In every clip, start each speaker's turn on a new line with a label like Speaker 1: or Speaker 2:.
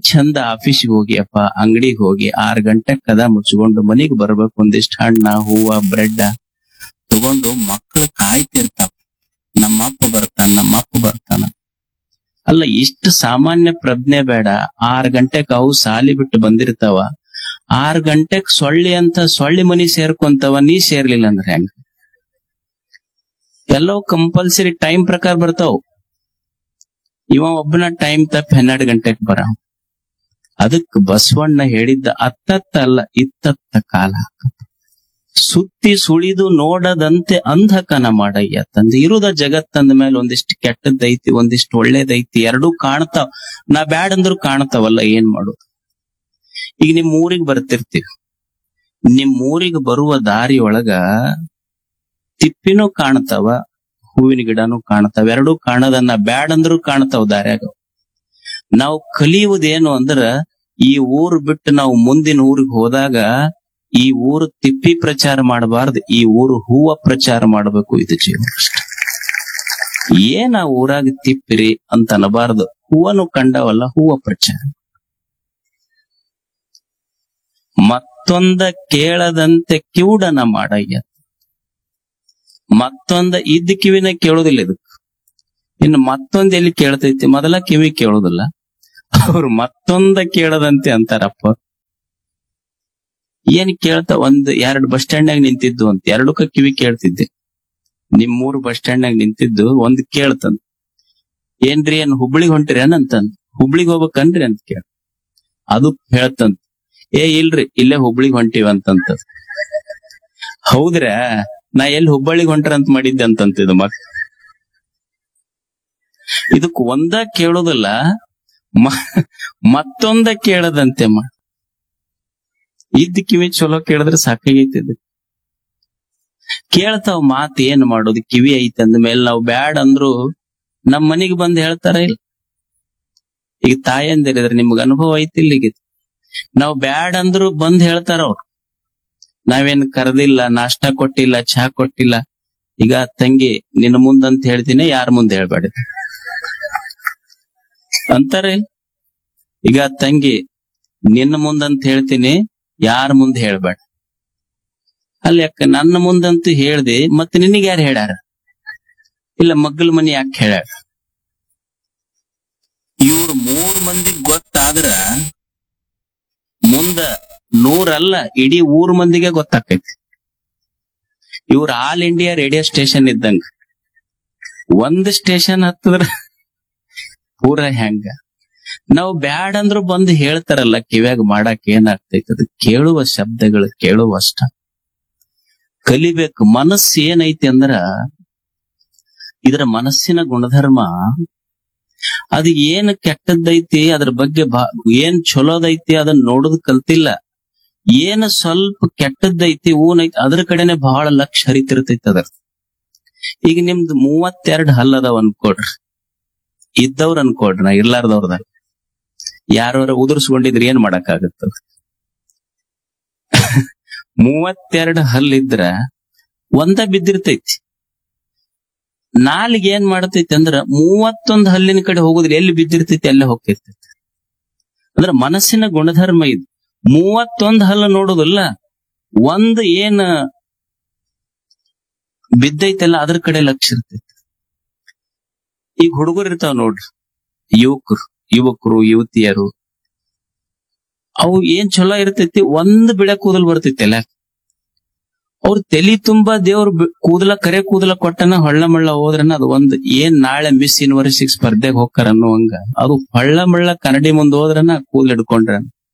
Speaker 1: ಚಂದ ಆಫೀಸಿಗೆ ಹೋಗಿ ಅಪ್ಪ ಅಂಗಡಿಗೆ ಹೋಗಿ ಆರ್ ಗಂಟೆ ಕದ ಮುಚ್ಕೊಂಡು ಮನಿಗ್ ಬರ್ಬೇಕು ಒಂದಿಷ್ಟು ಹಣ್ಣ ಹೂವ ಬ್ರೆಡ್ ತಗೊಂಡು ಮಕ್ಕಳು ಕಾಯ್ತಿರ್ತಾವ ನಮ್ಮಪ್ಪ ಬರ್ತಾನ ನಮ್ಮಪ್ಪ ಬರ್ತಾನ ಅಲ್ಲ ಇಷ್ಟು ಸಾಮಾನ್ಯ ಪ್ರಜ್ಞೆ ಬೇಡ ಆರ್ ಗಂಟೆಕ್ ಅವು ಸಾಲಿ ಬಿಟ್ಟು ಬಂದಿರ್ತಾವ ಆರ್ ಗಂಟೆಕ್ ಸೊಳ್ಳಿ ಅಂತ ಸೊಳ್ಳಿ ಮನಿ ಸೇರ್ಕೊಂತವ ನೀ ಸೇರ್ಲಿಲ್ಲ ಅಂದ್ರೆ ಹೆಂಗ ಎಲ್ಲವೂ ಕಂಪಲ್ಸರಿ ಟೈಮ್ ಪ್ರಕಾರ ಬರ್ತಾವ ಇವ ಒಬ್ಬನ ಟೈಮ್ ತಪ್ಪ ಹನ್ನೆರಡು ಗಂಟೆಗೆ ಬರ ಅದಕ್ ಬಸವಣ್ಣ ಹೇಳಿದ್ದ ಅತ್ತತ್ತ ಅಲ್ಲ ಇತ್ತತ್ತ ಕಾಲ ಸುತ್ತಿ ಸುಳಿದು ನೋಡದಂತೆ ಅಂಧಕನ ಮಾಡಯ್ಯ ತಂದೆ ಇರುದ ಜಗತ್ತಂದ ಮೇಲೆ ಒಂದಿಷ್ಟು ಕೆಟ್ಟದ್ದೈತಿ ಒಂದಿಷ್ಟು ಒಳ್ಳೇದೈತಿ ಎರಡೂ ಕಾಣ್ತಾವ್ ನಾ ಬ್ಯಾಡ್ ಅಂದ್ರು ಕಾಣ್ತಾವಲ್ಲ ಏನ್ ಮಾಡೋದು ಈಗ ನಿಮ್ ಊರಿಗೆ ಬರ್ತಿರ್ತೀವಿ ನಿಮ್ ಊರಿಗೆ ಬರುವ ದಾರಿ ಒಳಗ ತಿಪ್ಪಿನೂ ಕಾಣ್ತಾವ ಹೂವಿನ ಗಿಡನೂ ಕಾಣ್ತಾವ ಎರಡೂ ಕಾಣದನ್ನ ಬ್ಯಾಡ್ ಅಂದ್ರು ಕಾಣ್ತಾವ ದಾರ್ಯಾಗ ನಾವು ಕಲಿಯುವುದೇನು ಅಂದ್ರ ಈ ಊರು ಬಿಟ್ಟು ನಾವು ಮುಂದಿನ ಊರಿಗೆ ಹೋದಾಗ ಈ ಊರು ತಿಪ್ಪಿ ಪ್ರಚಾರ ಮಾಡಬಾರ್ದು ಈ ಊರು ಹೂವ ಪ್ರಚಾರ ಮಾಡಬೇಕು ಇದು ಜೀವನ ಅಷ್ಟೆ. ಏನ್ ಆ ಊರಾಗ ತಿಪ್ಪಿರಿ ಅಂತ ಅನ್ನಬಾರ್ದು ಹೂವನು ಕಂಡವಲ್ಲ ಹೂವ ಪ್ರಚಾರ ಮತ್ತೊಂದ ಕೇಳದಂತೆ ಕಿವುಡನ ಮಾಡಯ್ಯ ಮತ್ತೊಂದ ಇದ್ದ ಕಿವಿನ ಕೇಳೋದಿಲ್ಲ ಇದಕ್ ಇನ್ನು ಮತ್ತೊಂದ್ ಎಲ್ಲಿ ಕೇಳ್ತೈತಿ ಮೊದಲ ಕಿವಿ ಕೇಳೋದಿಲ್ಲ ಅವ್ರು ಮತ್ತೊಂದ ಕೇಳದಂತೆ ಅಂತಾರಪ್ಪ ಏನ್ ಕೇಳ್ತಾ ಒಂದ್ ಎರಡ್ ಬಸ್ ಸ್ಟ್ಯಾಂಡ್ನಾಗ ನಿಂತಿದ್ದು ಅಂತ ಎರಡಕ್ಕ ಕಿವಿ ಕೇಳ್ತಿದ್ದೆ ನಿಮ್ ಮೂರು ಬಸ್ ಸ್ಟ್ಯಾಂಡ್ನಾಗ ನಿಂತಿದ್ದು ಒಂದ್ ಕೇಳ್ತಂದ್ ಏನ್ರಿ ಏನ್ ಹುಬ್ಳಿಗ್ ಹೊಂಟಿರೇನ್ ಅಂತಂದ್ ಹುಬ್ಳಿಗ್ ಹೋಗ್ಬೇಕನ್ರಿ ಅಂತ ಕೇಳ ಅದು ಹೇಳ್ತಂತ ಏ ಇಲ್ರಿ ಇಲ್ಲೇ ಹುಬ್ಳಿಗ್ ಹೊಂಟಿವ ಅಂತಂತ ಹೌದ್ರ ನಾ ಎಲ್ಲಿ ಹುಬ್ಬಳ್ಳಿಗ್ ಹೊಂಟ್ರ ಅಂತ ಮಾಡಿದ್ದೆ ಅಂತಂತ ಇದು ಮಕ್ ಇದಕ್ ಒಂದ ಕೇಳೋದಲ್ಲ ಮ- ಮತ್ತೊಂದ ಕೇಳದಂತೆ ಮಾಡ ಇದ್ದ ಕಿವಿ ಚಲೋ ಕೇಳಿದ್ರೆ ಸಾಕಾಗೈತಿ ಇದು ಕೇಳ್ತಾವ್ ಮಾತ್ ಏನ್ ಮಾಡೋದು ಕಿವಿ ಐತಿ ಅಂದ ಮೇಲೆ ನಾವು ಬ್ಯಾಡ್ ಅಂದ್ರು ನಮ್ ಮನಿಗ್ ಬಂದ್ ಹೇಳ್ತಾರ ಇಲ್ಲ ಈಗ ತಾಯಂದಿರಿದ್ರೆ ನಿಮ್ಗ ಅನುಭವ ಐತಿಲ್ಲ ಈಗ ನಾವ್ ಬ್ಯಾಡ್ ಅಂದ್ರು ಬಂದ್ ಹೇಳ್ತಾರ ಅವ್ರು ನಾವೇನ್ ಕರೆದಿಲ್ಲ ನಾಷ್ಟ ಕೊಟ್ಟಿಲ್ಲ ಚಹಾ ಕೊಟ್ಟಿಲ್ಲ ಈಗ ತಂಗಿ ನಿನ್ನ ಮುಂದಂತ ಹೇಳ್ತೀನಿ ಯಾರ ಮುಂದೆ ಹೇಳ್ಬೇಡ ಅಂತಾರೆ ಈಗ ತಂಗಿ ನಿನ್ನ ಮುಂದಂತ ಹೇಳ್ತೀನಿ ಯಾರ ಮುಂದೆ ಹೇಳ್ಬೇಡ ಅಲ್ಲಿ ಅಕ್ಕ ನನ್ನ ಮುಂದಂತೂ ಹೇಳ್ದೆ ಮತ್ತೆ ನಿನಗೆ ಯಾರು ಹೇಳ್ಯಾರ ಇಲ್ಲ ಮಗ್ಗಲ ಮನಿ ಯಾಕೆ ಹೇಳ್ಯಾರ ಇವ್ರು ಮೂರ್ ಮಂದಿ ಗೊತ್ತಾದ್ರ ಮುಂದ ನೂರಲ್ಲ ಇಡೀ ಊರ್ ಮಂದಿಗೆ ಗೊತ್ತಾಕೈತಿ ಇವ್ರ ಆಲ್ ಇಂಡಿಯಾ ರೇಡಿಯೋ ಸ್ಟೇಷನ್ ಇದ್ದಂಗ ಒಂದ್ ಸ್ಟೇಷನ್ ಹತ್ತದ್ರ ಪೂರ ಹೆಂಗ ನಾವು ಬ್ಯಾಡ್ ಅಂದ್ರು ಬಂದು ಹೇಳ್ತಾರಲ್ಲ ಕಿವ್ಯಾಗ ಮಾಡಕ್ ಏನಾಗ್ತೈತಿ ಅದು ಕೇಳುವ ಶಬ್ದಗಳು ಕೇಳುವ ಅಷ್ಟ ಕಲಿಬೇಕು ಮನಸ್ಸು ಏನೈತಿ ಅಂದ್ರ ಇದರ ಮನಸ್ಸಿನ ಗುಣಧರ್ಮ ಅದು ಏನ್ ಕೆಟ್ಟದ್ದೈತಿ ಅದ್ರ ಬಗ್ಗೆ ಬಾ- ಏನ್ ಚಲೋದೈತಿ ಅದನ್ನ ನೋಡೋದ್ ಕಲ್ತಿಲ್ಲ ಏನ್ ಸ್ವಲ್ಪ ಕೆಟ್ಟದ್ದೈತಿ ಊನೈತಿ ಅದ್ರ ಕಡೆನೆ ಬಹಳ ಲಕ್ಷ ಹರಿತಿರ್ತೈತಿ ಅದ್ರ ಈಗ ನಿಮ್ದು ಮೂವತ್ತೆರಡು ಹಲ್ಲದವ್ ಅನ್ಕೊಡ್ರಿ ಇದ್ದವ್ರ ಅನ್ಕೊಡ್ರಿ ನಾ ಇರ್ಲಾರ್ದವ್ರದ ಯಾರವ್ರ ಉದುರ್ಸ್ಕೊಂಡಿದ್ರೆ ಏನ್ ಮಾಡಕ್ಕಾಗತ್ತ ಮೂವತ್ತೆರಡು ಹಲ್ಲಿದ್ರ ಒಂದ ಬಿದ್ದಿರ್ತೈತಿ ನಾಲಿಗೆ ಏನ್ ಮಾಡ್ತೈತಿ ಅಂದ್ರ ಮೂವತ್ತೊಂದು ಹಲ್ಲಿನ ಕಡೆ ಹೋಗುದ್ರೆ ಎಲ್ಲಿ ಬಿದ್ದಿರ್ತೈತಿ ಅಲ್ಲೇ ಹೋಗ್ತಿರ್ತೈತಿ ಅಂದ್ರ ಮನಸ್ಸಿನ ಗುಣಧರ್ಮ ಇದು ಮೂವತ್ತೊಂದು ಹಲ್ಲು ನೋಡುದಿಲ್ಲ ಒಂದ್ ಏನ್ ಬಿದ್ದೈತಲ್ಲ ಅದ್ರ ಕಡೆ ಲಕ್ಷ ಇರ್ತೈತಿ ಈಗ ಹುಡುಗರು ಇರ್ತಾವ ನೋಡ್ರಿ ಯುವಕರು ಯುವಕರು ಯುವತಿಯರು ಅವು ಏನ್ ಚಲೋ ಇರ್ತೈತಿ ಒಂದ್ ಬಿಳೆ ಕೂದಲ್ ಬರ್ತೈತಿ ಎಲ್ಲ ಅವ್ರ ತಲಿ ತುಂಬಾ ದೇವ್ರ ಕೂದಲ ಕರೆ ಕೂದಲ ಕೊಟ್ಟನ ಹೊಳ್ಳ ಮಳ್ಳ ಹೋದ್ರನ ಅದು ಒಂದ್ ಏನ್ ನಾಳೆ ಮಿಸ್ ಯೂನಿವರ್ಸಿಟಿ ಸ್ಪರ್ಧೆಗೆ ಹೋಗ್ತಾರ ಅನ್ನುವಂಗ ಅದು ಹೊಳ್ಳ ಮಳ್ಳ ಕನ್ನಡಿ ಮುಂದ್ ಹೋದ್ರನ ಕೂದಲ್ ಹಿಡ್ಕೊಂಡ್ರ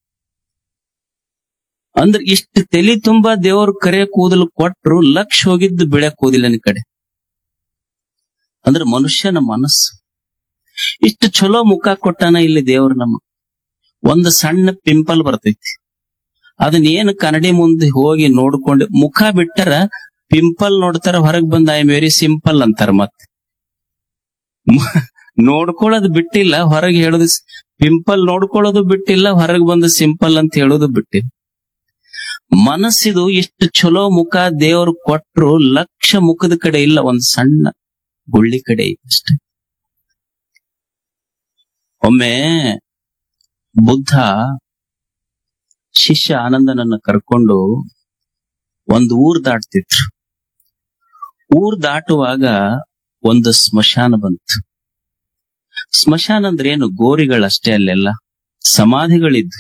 Speaker 1: ಅಂದ್ರ ಇಷ್ಟ ತಲಿ ತುಂಬಾ ದೇವ್ರ ಕರೆ ಕೂದಲು ಕೊಟ್ರು ಲಕ್ಷ ಹೋಗಿದ್ದು ಬಿಳೆ ಕೂದಲಿನ ಕಡೆ ಅಂದ್ರ ಮನುಷ್ಯನ ಮನಸ್ಸು ಇಷ್ಟು ಚಲೋ ಮುಖ ಕೊಟ್ಟಾನ ಇಲ್ಲಿ ದೇವ್ರ ನಮ್ಮ ಒಂದು ಸಣ್ಣ ಪಿಂಪಲ್ ಬರ್ತೈತಿ ಅದನ್ನ ಏನು ಕನ್ನಡಿ ಮುಂದೆ ಹೋಗಿ ನೋಡ್ಕೊಂಡು ಮುಖ ಬಿಟ್ಟರ ಪಿಂಪಲ್ ನೋಡ್ತಾರ ಹೊರಗ್ ಬಂದ ಐ ಎಮ್ ವೆರಿ ಸಿಂಪಲ್ ಅಂತಾರ ಮತ್ತೆ ಮ- ನೋಡ್ಕೊಳ್ಳೋದು ಬಿಟ್ಟಿಲ್ಲ ಹೊರಗೆ ಹೇಳೋದು ಪಿಂಪಲ್ ನೋಡ್ಕೊಳ್ಳೋದು ಬಿಟ್ಟಿಲ್ಲ ಹೊರಗೆ ಬಂದು ಸಿಂಪಲ್ ಅಂತ ಹೇಳೋದು ಬಿಟ್ಟಿಲ್ಲ ಮನಸ್ಸಿದು ಎಷ್ಟು ಚಲೋ ಮುಖ ದೇವರು ಕೊಟ್ರು ಲಕ್ಷ ಮುಖದ ಕಡೆ ಇಲ್ಲ ಒಂದ್ ಸಣ್ಣ ಗುಳ್ಳಿ ಕಡೆ ಇದೆ ಅಷ್ಟೇ ಒಮ್ಮೆ ಬುದ್ಧ ಶಿಷ್ಯ ಆನಂದನನ್ನ ಕರ್ಕೊಂಡು ಒಂದು ಊರ್ ದಾಟ್ತಿದ್ರು ಊರ್ ದಾಟುವಾಗ ಒಂದು ಸ್ಮಶಾನ ಬಂತು ಸ್ಮಶಾನ ಅಂದ್ರೆ ಏನು ಗೋರಿಗಳಷ್ಟೇ ಅಲ್ಲೆಲ್ಲ ಸಮಾಧಿಗಳಿದ್ದು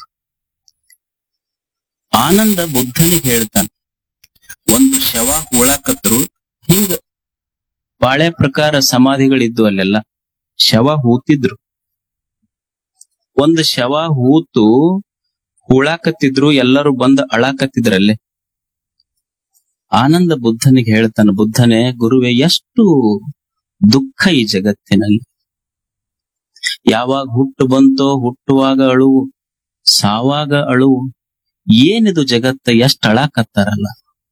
Speaker 1: ಆನಂದ ಬುದ್ಧನಿಗೆ ಹೇಳ್ತಾನೆ ಒಂದು ಶವ ಹೂಳಕತ್ರು ಹಿಂಗ ಬಾಳೆ ಪ್ರಕಾರ ಸಮಾಧಿಗಳಿದ್ದು ಅಲ್ಲೆಲ್ಲ ಶವ ಹೂತಿದ್ರು ಒಂದು ಶವ ಹೂತು ಹೂಳಾಕತ್ತಿದ್ರು ಎಲ್ಲರೂ ಬಂದು ಅಳಾಕತ್ತಿದ್ರಲ್ಲೇ ಆನಂದ ಬುದ್ಧನಿಗೆ ಹೇಳ್ತಾನೆ ಬುದ್ಧನೇ ಗುರುವೆ ಎಷ್ಟು ದುಃಖ ಈ ಜಗತ್ತಿನಲ್ಲಿ ಯಾವಾಗ ಹುಟ್ಟು ಬಂತೋ ಹುಟ್ಟುವಾಗ ಅಳುವು ಸಾವಾಗ ಅಳುವು ಏನಿದು ಜಗತ್ತ ಎಷ್ಟ್ ಅಳಾಕತ್ತಾರಲ್ಲ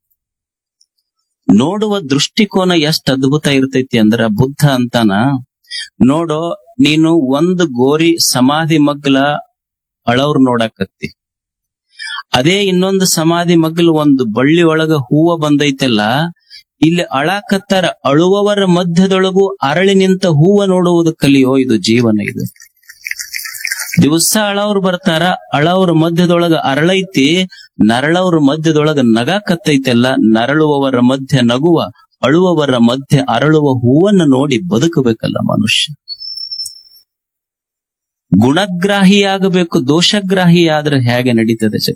Speaker 1: ನೋಡುವ ದೃಷ್ಟಿಕೋನ ಎಷ್ಟ್ ಅದ್ಭುತ ಇರ್ತೈತಿ ಅಂದ್ರ ಬುದ್ಧ ಅಂತಾನ ನೋಡೋ ನೀನು ಒಂದು ಗೋರಿ ಸಮಾಧಿ ಮಗ್ಲ ಅಳವ್ರ ನೋಡಾಕತ್ತಿ ಅದೇ ಇನ್ನೊಂದು ಸಮಾಧಿ ಮಗ್ಲು ಒಂದು ಬಳ್ಳಿ ಒಳಗ ಹೂವ ಬಂದೈತಲ್ಲ ಇಲ್ಲಿ ಅಳಾಕತ್ತಾರ ಅಳುವವರ ಮಧ್ಯದೊಳಗೂ ಅರಳಿ ನಿಂತ ಹೂವ ನೋಡುವುದು ಕಲಿಯೋ ಇದು ಜೀವನ ಇದು ದಿವಸ ಅಳವ್ರು ಬರ್ತಾರ ಅಳವ್ರ ಮಧ್ಯದೊಳಗ ಅರಳೈತಿ ನರಳವ್ರ ಮಧ್ಯದೊಳಗ ನಗಾಕತ್ತೈತೆಲ್ಲ ನರಳುವವರ ಮಧ್ಯ ನಗುವ ಅಳುವವರ ಮಧ್ಯೆ ಅರಳುವ ಹೂವನ್ನ ನೋಡಿ ಬದುಕಬೇಕಲ್ಲ ಮನುಷ್ಯ ಗುಣಗ್ರಾಹಿಯಾಗಬೇಕು ದೋಷಗ್ರಾಹಿ ಆದ್ರೆ ಹೇಗೆ ನಡೀತದೆ ಜಗ